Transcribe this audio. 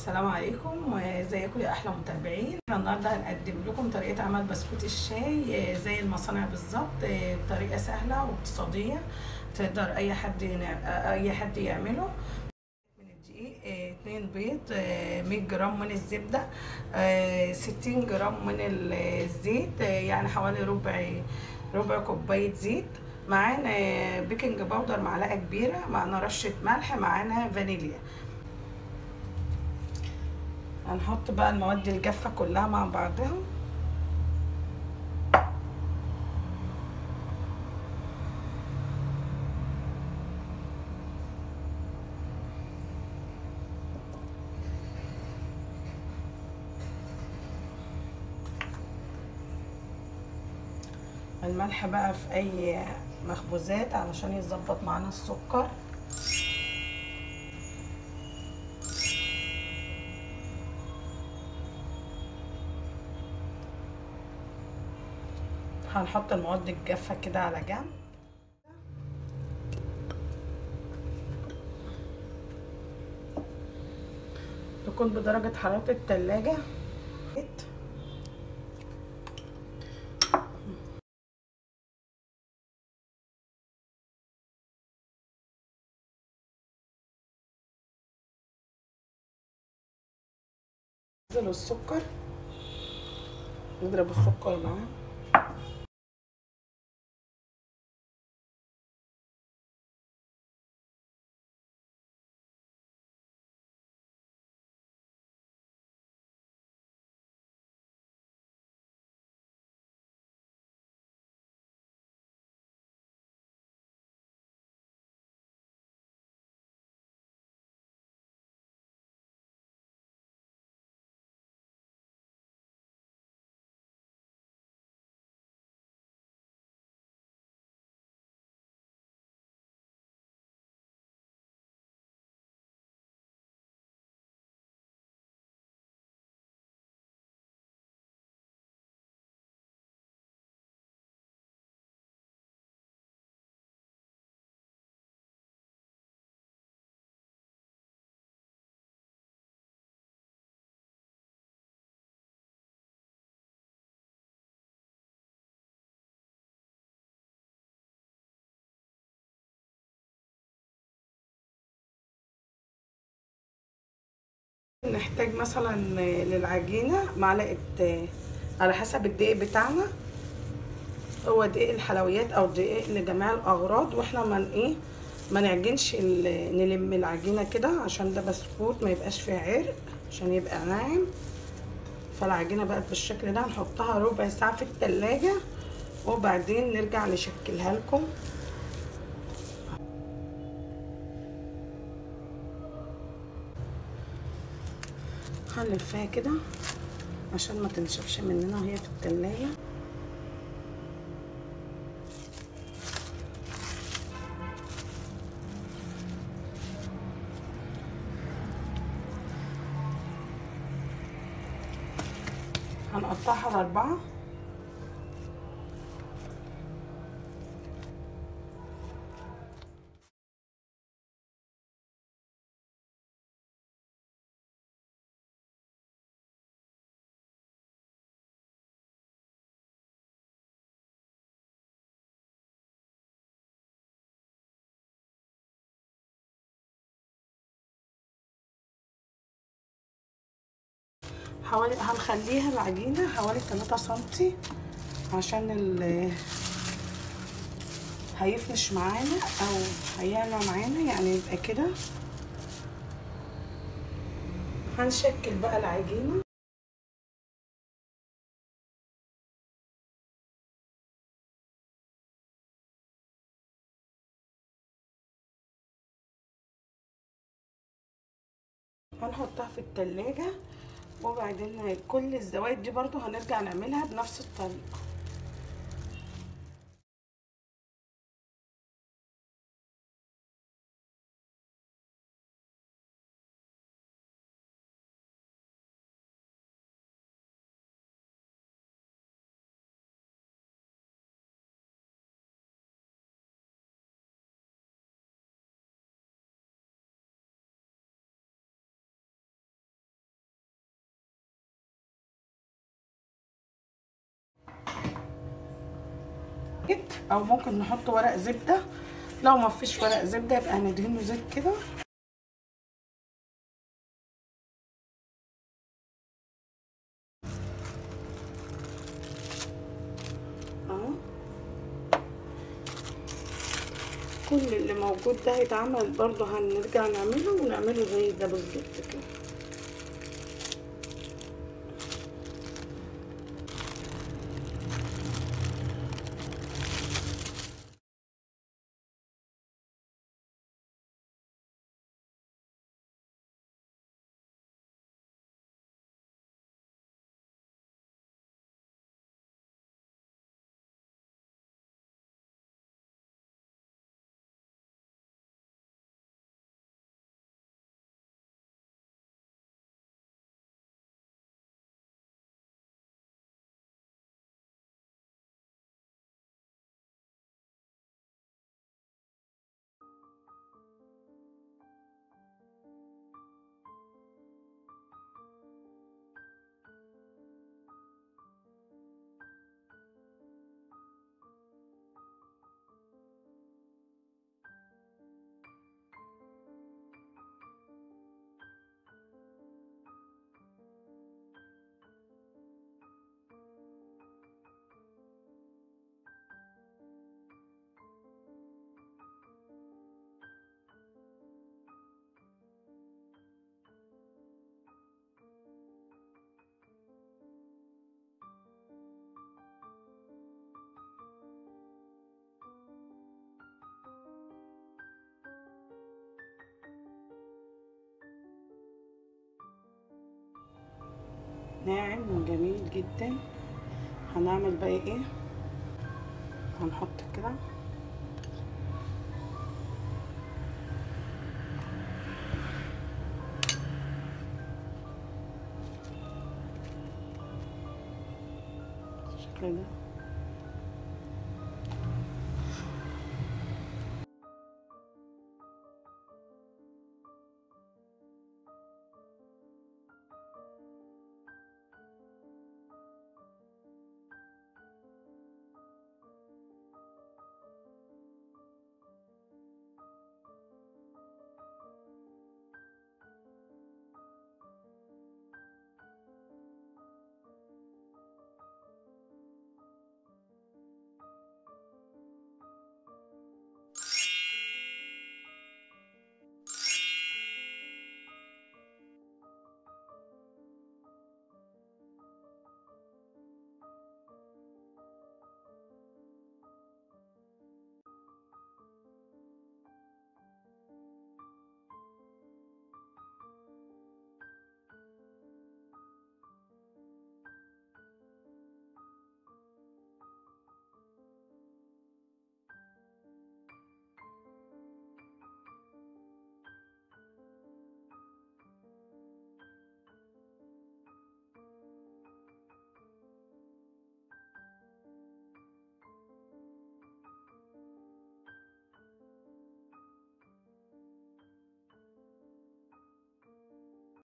السلام عليكم وازيكم يا احلى متابعين احنا النهارده هنقدم لكم طريقه عمل بسكوت الشاي زي المصانع بالظبط بطريقه سهله واقتصاديه تقدر اي حد اي حد يعمله من الدقيق 2 بيض 100 جرام من الزبده 60 جرام من الزيت يعني حوالي ربع ربع كوبايه زيت معانا بيكنج باودر معلقه كبيره معانا رشه ملح معانا فانيليا هنحط بقى المواد الجافة كلها مع بعضها الملح بقى في اي مخبوزات علشان يظبط معانا السكر هنحط المواد الجافة كده على جنب تكون بدرجة حرارة التلاجة ننزل السكر نضرب السكر معاه نحتاج مثلا للعجينة معلقة على حسب الدقيق بتاعنا هو دقيق الحلويات او دقيق لجميع الاغراض واحنا من ايه ما نعجنش نلم العجينة كده عشان ده بسكوت ما يبقاش فيه عرق عشان يبقى ناعم فالعجينة بقت بالشكل ده هنحطها ربع ساعة في التلاجة وبعدين نرجع نشكلها لكم هنلفها كده عشان ما تنشفش مننا وهي في التلاجة هنقطعها لأربعة حوالي هنخليها العجينة حوالي 3 سنتي عشان ال هيفنش معانا او هيعلى معانا يعني يبقى كده هنشكل بقى العجينة هنحطها في التلاجة وبعدين كل الزوايد دي برضو هنرجع نعملها بنفس الطريقة او ممكن نحط ورق زبده لو ما فيش ورق زبده يبقى هندهنه زيت كده اهو كل اللي موجود ده هيتعمل برضه هنرجع نعمله ونعمله زي ده بالظبط كده ناعم وجميل جدا هنعمل بقى ايه هنحط كده بالشكل ده